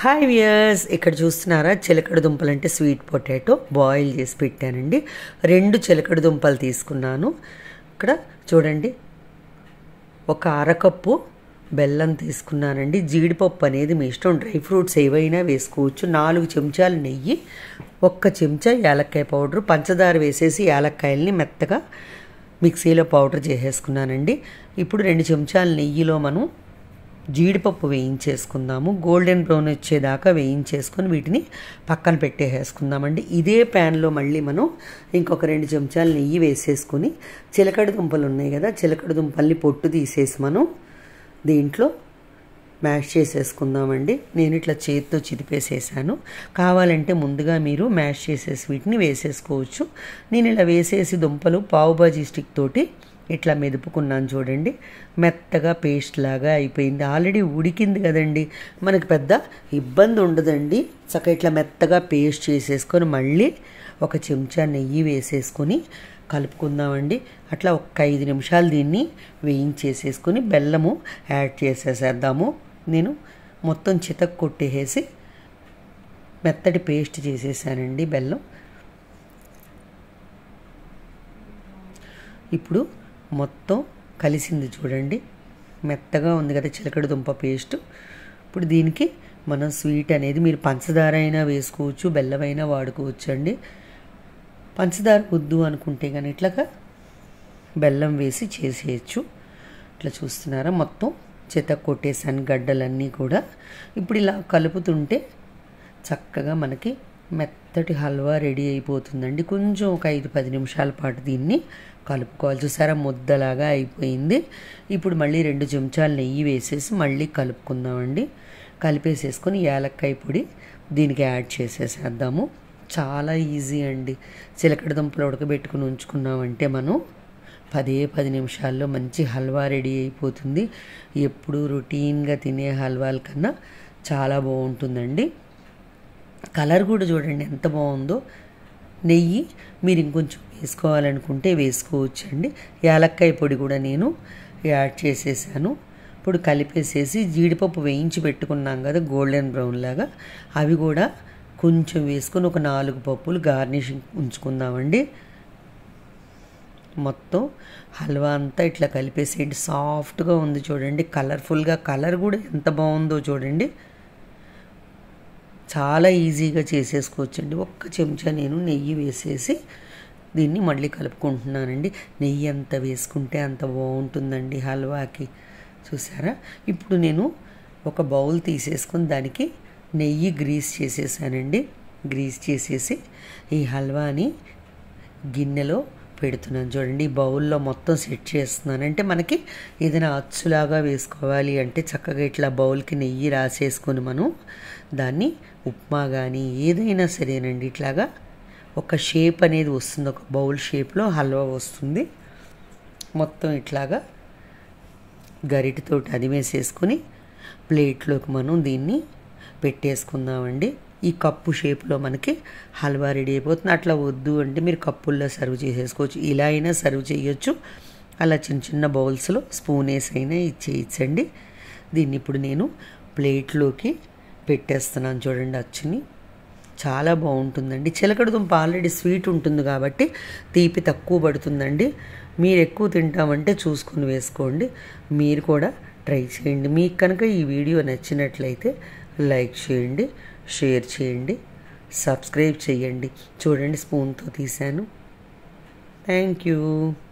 hi viewers ఇక్కడ చూస్తున్నారా చిలకడ దుంపలు అంటే స్వీట్ పొటాటో బాయిల్ చేసి పెట్టానండి రెండు చిలకడ దుంపలు తీసుకున్నాను ఇక్కడ చూడండి ఒక అరకప్పు బెల్లం తీసుకున్నానండి జీడిపప్పు అనేది మీ ఇష్టం డ్రై ఫ్రూట్స్ ఏవైనా వేసుకోవచ్చు నాలుగు చెంచాలు నెయ్యి ఒక్క చెంచా యాలక్కాయ పౌడర్ పంచదార వేసేసి యాలక్కాయల్ని మెత్తగా మిక్సీలో పౌడర్ చేసేసుకున్నానండి ఇప్పుడు రెండు చెంచాల నెయ్యిలో మనం జీడిపప్పు వేయించేసుకుందాము గోల్డెన్ బ్రౌన్ వచ్చేదాకా వేయించేసుకొని వీటిని పక్కన పెట్టేసేసుకుందామండి ఇదే ప్యాన్లో మళ్ళీ మనం ఇంకొక రెండు చెంచాలు నెయ్యి వేసేసుకొని చిలకడ దుంపలు ఉన్నాయి కదా చిలకడ దుంపల్ని పొట్టు తీసేసి మనం దీంట్లో మ్యాష్ చేసేసుకుందామండి నేను ఇట్లా చేతితో చిదిపేసేసాను కావాలంటే ముందుగా మీరు మ్యాష్ చేసేసి వీటిని వేసేసుకోవచ్చు నేను ఇలా వేసేసి దుంపలు పావుబాజీ స్టిక్ తోటి ఇట్లా మెదుపుకున్నాను చూడండి మెత్తగా పేస్ట్ లాగా అయిపోయింది ఆల్రెడీ ఉడికింది కదండి మనకు పెద్ద ఇబ్బంది ఉండదండి చక్క ఇట్లా మెత్తగా పేస్ట్ చేసేసుకొని మళ్ళీ ఒక చెంచా నెయ్యి వేసేసుకొని కలుపుకుందామండి అట్లా ఒక ఐదు నిమిషాలు దీన్ని వేయించేసేసుకొని బెల్లము యాడ్ చేసేసేద్దాము నేను మొత్తం చితక్ కొట్టేసి మెత్తటి పేస్ట్ చేసేసానండి బెల్లం ఇప్పుడు మొత్తం కలిసింది చూడండి మెత్తగా ఉంది కదా చిలకడ దుంప పేస్ట్ ఇప్పుడు దీనికి మనం స్వీట్ అనేది మీరు పంచదార అయినా వేసుకోవచ్చు బెల్లమైనా వాడుకోవచ్చు అండి పంచదార వద్దు అనుకుంటే కానీ ఇట్లాగా బెల్లం వేసి చేసేయచ్చు ఇట్లా చూస్తున్నారా మొత్తం చెత్త కొట్టేసాను గడ్డలన్నీ కూడా ఇప్పుడు ఇలా కలుపుతుంటే చక్కగా మనకి మెత్తటి హల్వా రెడీ అయిపోతుందండి కొంచెం ఒక ఐదు పది నిమిషాల పాటు దీన్ని కలుపుకోవాలి చూసారా ముద్దలాగా అయిపోయింది ఇప్పుడు మళ్ళీ రెండు చెంచాలు నెయ్యి వేసేసి మళ్ళీ కలుపుకుందామండి కలిపేసేసుకొని యాలక్కాయ పొడి దీనికి యాడ్ చేసేసేద్దాము చాలా ఈజీ అండి చిలకడ దుంపలు ఉడకబెట్టుకుని ఉంచుకున్నామంటే మనం పదే పది నిమిషాల్లో మంచి హల్వా రెడీ అయిపోతుంది ఎప్పుడు రొటీన్గా తినే హల్వాల కన్నా చాలా బాగుంటుందండి కలర్ కూడా చూడండి ఎంత బాగుందో నెయ్యి మీరు ఇంకొంచెం వేసుకోవాలనుకుంటే వేసుకోవచ్చండి యాలక్కాయ పొడి కూడా నేను యాడ్ చేసేసాను ఇప్పుడు కలిపేసేసి జీడిపప్పు వేయించి పెట్టుకున్నాం కదా గోల్డెన్ బ్రౌన్ లాగా అవి కూడా కొంచెం వేసుకొని ఒక నాలుగు పప్పులు గార్నిషింగ్ ఉంచుకుందామండి మొత్తం హల్వా అంతా ఇట్లా కలిపేసేయండి సాఫ్ట్గా ఉంది చూడండి కలర్ఫుల్గా కలర్ కూడా ఎంత బాగుందో చూడండి చాలా ఈజీగా చేసేసుకోవచ్చండి ఒక్క చెంచా నేను నెయ్యి వేసేసి దీన్ని మళ్ళీ కలుపుకుంటున్నానండి నెయ్యి ఎంత వేసుకుంటే అంత బాగుంటుందండి హల్వాకి చూసారా ఇప్పుడు నేను ఒక బౌల్ తీసేసుకొని దానికి నెయ్యి గ్రీస్ చేసేసానండి గ్రీస్ చేసేసి ఈ హల్వాని గిన్నెలో పెడుతున్నాను చూడండి ఈ బౌల్లో మొత్తం సెట్ చేస్తున్నాను అంటే మనకి ఏదైనా అచ్చులాగా వేసుకోవాలి అంటే చక్కగా ఇట్లా బౌల్కి నెయ్యి రాసేసుకొని మనం దాన్ని ఉప్మా కానీ ఏదైనా సరేనండి ఇట్లాగా ఒక షేప్ అనేది వస్తుంది ఒక బౌల్ షేప్లో హల్వా వస్తుంది మొత్తం ఇట్లాగా గరిటతోటి అదిమేసేసుకొని ప్లేట్లోకి మనం దీన్ని పెట్టేసుకుందామండి ఈ కప్పు షేప్లో మనకి హల్వా రెడీ అయిపోతుంది అట్లా వద్దు అంటే మీరు కప్పుల్లో సర్వ్ చేసేసుకోవచ్చు ఇలా అయినా సర్వ్ చేయొచ్చు అలా చిన్న చిన్న బౌల్స్లో స్పూన్ వేసి అయినా ఇచ్చేయచ్చండి దీన్ని ఇప్పుడు నేను ప్లేట్లోకి పెట్టేస్తున్నాను చూడండి అచ్చుని చాలా బాగుంటుందండి చిలకడ దుంప ఆల్రెడీ స్వీట్ ఉంటుంది కాబట్టి తీపి తక్కువ పడుతుందండి మీరు ఎక్కువ తింటామంటే చూసుకొని వేసుకోండి మీరు కూడా ట్రై చేయండి మీకు కనుక ఈ వీడియో నచ్చినట్లయితే లైక్ చేయండి షేర్ చేయండి సబ్స్క్రైబ్ చేయండి చూడండి స్పూన్తో తీశాను థ్యాంక్ యూ